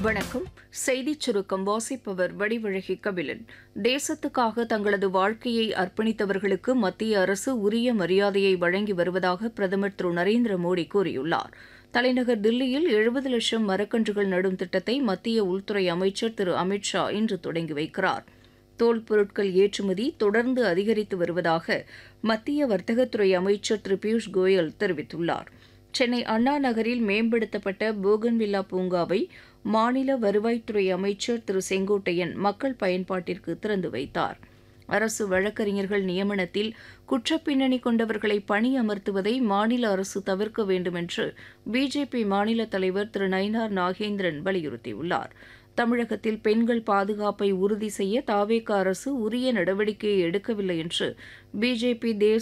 வணக்கம் செய்திச் சுருக்கம் வாசிப்பவர் வடிவழகி கபிலன் தேசத்துக்காக தங்களது வாழ்க்கையை அர்ப்பணித்தவர்களுக்கு மத்திய அரசு உரிய மரியாதையை வழங்கி வருவதாக பிரதமர் திரு நரேந்திர மோடி கூறியுள்ளார் தலைநகர் தில்லியில் எழுபது லட்சம் மரக்கன்றுகள் நடும் திட்டத்தை மத்திய உள்துறை அமைச்சர் திரு அமித் ஷா இன்று தொடங்கி வைக்கிறார் தோல் பொருட்கள் ஏற்றுமதி தொடர்ந்து அதிகரித்து வருவதாக மத்திய வர்த்தகத்துறை அமைச்சர் திரு பியூஷ் கோயல் தெரிவித்துள்ளார் சென்னை அண்ணா நகரில் மேம்படுத்தப்பட்ட போகன்வில்லா பூங்காவை மாநில வருவாய்த்துறை அமைச்சர் திரு செங்கோட்டையன் மக்கள் பயன்பாட்டிற்கு திறந்து வைத்தார் அரசு வழக்கறிஞர்கள் நியமனத்தில் குற்றப்பின்னணி கொண்டவர்களை பணி அமர்த்துவதை மாநில அரசு தவிர்க்க வேண்டும் என்று பிஜேபி மாநில தலைவர் திரு நயினார் நாகேந்திரன் வலியுறுத்தியுள்ளார் தமிழகத்தில் பெண்கள் பாதுகாப்பை உறுதி செய்ய தாவேக அரசு உரிய நடவடிக்கையை எடுக்கவில்லை என்று பிஜேபி தேசிய